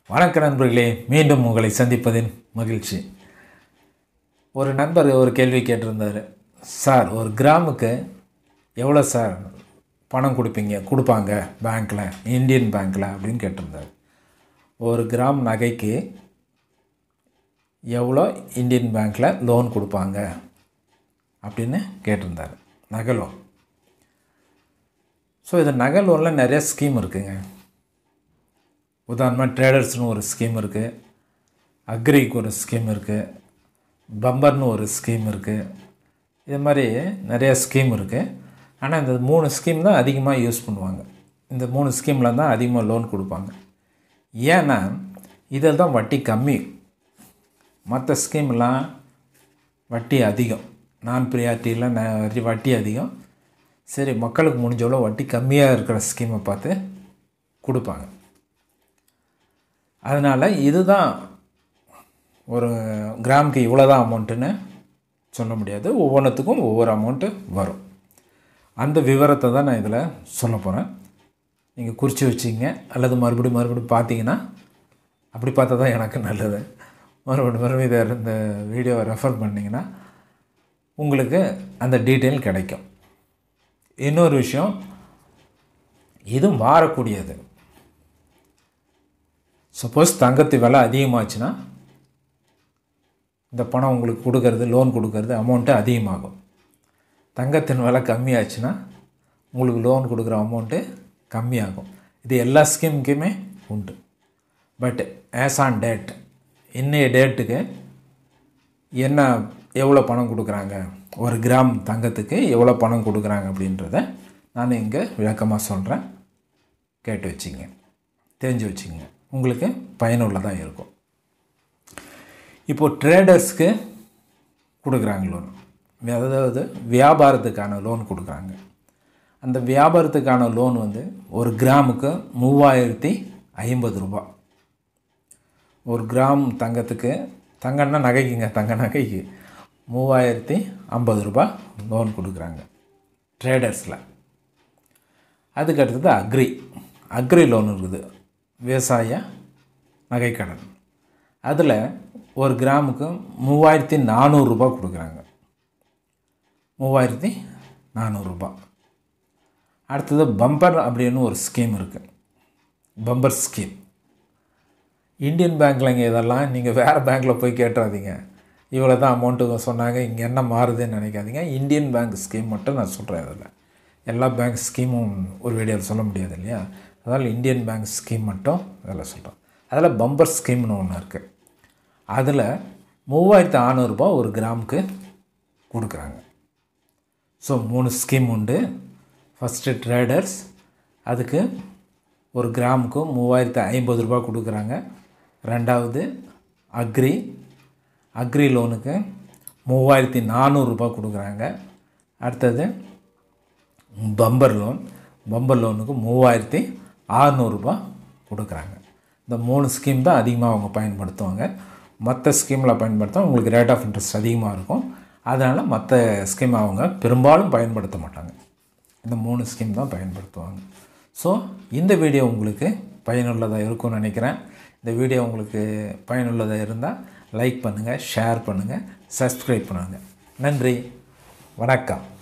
வணக்க நண்பர்களே மீண்டும் உங்களை சந்திப்பதின் மகிழ்ச்சி ஒரு நண்பர் ஒரு கேள்வி கேட்டிருந்தார் சார் ஒரு கிராமுக்கு எவ்வளோ சார் பணம் கொடுப்பீங்க கொடுப்பாங்க பேங்க்கில் இந்தியன் பேங்க்கில் அப்படின்னு கேட்டிருந்தார் ஒரு கிராம் நகைக்கு எவ்வளோ இந்தியன் பேங்க்கில் லோன் கொடுப்பாங்க அப்படின்னு கேட்டிருந்தார் நகை லோன் ஸோ இது நகை லோனில் நிறைய ஸ்கீம் இருக்குங்க உதாரணமாக ட்ரேடர்ஸ்னு ஒரு ஸ்கீம் இருக்குது அக்ரிக்கு ஒரு ஸ்கீம் இருக்குது பம்பர்னு ஒரு ஸ்கீம் இருக்குது இது மாதிரி நிறைய ஸ்கீம் இருக்குது ஆனால் இந்த மூணு ஸ்கீம் தான் அதிகமாக யூஸ் பண்ணுவாங்க இந்த மூணு ஸ்கீமில் தான் அதிகமாக லோன் கொடுப்பாங்க ஏன்னா இதில் தான் வட்டி கம்மி மற்ற ஸ்கீம்லாம் வட்டி அதிகம் நான் ப்ரியாரிட்டியில் ந வட்டி அதிகம் சரி மக்களுக்கு முடிஞ்சவளோ வட்டி கம்மியாக இருக்கிற ஸ்கீமை பார்த்து கொடுப்பாங்க அதனால் இதுதான் ஒரு கிராமுக்கு இவ்வளோ தான் அமௌண்ட்டுன்னு சொல்ல முடியாது ஒவ்வொன்றுத்துக்கும் ஒவ்வொரு அமௌண்ட்டு வரும் அந்த விவரத்தை தான் நான் இதில் சொல்ல போகிறேன் நீங்கள் குறித்து வச்சிங்க அல்லது மறுபடியும் மறுபடியும் பார்த்தீங்கன்னா அப்படி பார்த்தா தான் எனக்கு நல்லது மறுபடியும் மறுபடியும் இதை இந்த வீடியோவை ரெஃபர் பண்ணிங்கன்னா உங்களுக்கு அந்த டீட்டெயில் கிடைக்கும் இன்னொரு விஷயம் இது மாறக்கூடியது சப்போஸ் தங்கத்து விலை அதிகமாச்சுன்னா இந்த பணம் உங்களுக்கு கொடுக்கறது லோன் கொடுக்கறது அமௌண்ட்டு அதிகமாகும் தங்கத்தின் விலை கம்மியாச்சுன்னா உங்களுக்கு லோன் கொடுக்குற அமௌண்ட்டு கம்மியாகும் இது எல்லா ஸ்கீமுக்குமே உண்டு பட் ஆஸ் ஆன் டேட் இன்னைய டேட்டுக்கு என்ன எவ்வளோ பணம் கொடுக்குறாங்க ஒரு கிராம் தங்கத்துக்கு எவ்வளோ பணம் கொடுக்குறாங்க அப்படின்றத நான் இங்கே விளக்கமாக சொல்கிறேன் கேட்டு வச்சுங்க தெரிஞ்சு வச்சுங்க உங்களுக்கு பயனுள்ளதாக இருக்கும் இப்போது ட்ரேடர்ஸ்க்கு கொடுக்குறாங்க லோன் அதாவது வியாபாரத்துக்கான லோன் கொடுக்குறாங்க அந்த வியாபாரத்துக்கான லோன் வந்து ஒரு கிராமுக்கு மூவாயிரத்தி ஐம்பது ரூபா ஒரு கிராம் தங்கத்துக்கு தங்கன்னா நகைக்குங்க தங்க நகைக்கு மூவாயிரத்தி ஐம்பது ரூபா லோன் கொடுக்குறாங்க ட்ரேடர்ஸில் அதுக்கு அடுத்தது அக்ரி அக்ரி லோன் இருக்குது விவசாய நகைக்கடன் அதில் ஒரு கிராமுக்கு மூவாயிரத்தி நானூறுரூபா கொடுக்குறாங்க மூவாயிரத்தி நானூறுரூபா அடுத்தது பம்பர் அப்படின்னு ஒரு ஸ்கீம் இருக்குது பம்பர் ஸ்கீம் இந்தியன் பேங்க்லங்க இதெல்லாம் நீங்கள் வேறு பேங்க்கில் போய் கேட்டுறாதீங்க இவ்வளோ தான் அமௌண்ட்டு சொன்னாங்க இங்கே என்ன மாறுதுன்னு நினைக்காதீங்க இந்தியன் பேங்க் ஸ்கீம் மட்டும் நான் சொல்கிறேன் இதில் எல்லா பேங்க் ஸ்கீமும் ஒரு வீடியோவில் சொல்ல முடியாது இல்லையா அதனால் இந்தியன் பேங்க் ஸ்கீம் மட்டும் அதில் சொல்கிறோம் அதில் பம்பர் ஸ்கீம்னு ஒன்று இருக்குது அதில் மூவாயிரத்து அறநூறுபா ஒரு கிராமுக்கு கொடுக்குறாங்க ஸோ மூணு ஸ்கீம் உண்டு ஃபஸ்ட்டு ட்ரேடர்ஸ் அதுக்கு ஒரு கிராமுக்கு மூவாயிரத்து ஐம்பது ரூபா கொடுக்குறாங்க ரெண்டாவது அக்ரி அக்ரி லோனுக்கு மூவாயிரத்தி நானூறுரூபா கொடுக்குறாங்க அடுத்தது பம்பர் லோன் பம்பர் லோனுக்கு மூவாயிரத்தி அறநூறுபா கொடுக்குறாங்க இந்த மூணு ஸ்கீம் தான் அதிகமாக அவங்க பயன்படுத்துவாங்க மற்ற ஸ்கீமில் பயன்படுத்தா உங்களுக்கு ரேட் ஆஃப் இன்ட்ரெஸ்ட் அதிகமாக இருக்கும் அதனால் மற்ற ஸ்கீம் அவங்க பெரும்பாலும் பயன்படுத்த மாட்டாங்க இந்த மூணு ஸ்கீம் தான் பயன்படுத்துவாங்க ஸோ இந்த வீடியோ உங்களுக்கு பயனுள்ளதாக இருக்கும்னு நினைக்கிறேன் இந்த வீடியோ உங்களுக்கு பயனுள்ளதாக இருந்தால் லைக் பண்ணுங்கள் ஷேர் பண்ணுங்கள் சப்ஸ்கிரைப் பண்ணுங்கள் நன்றி வணக்கம்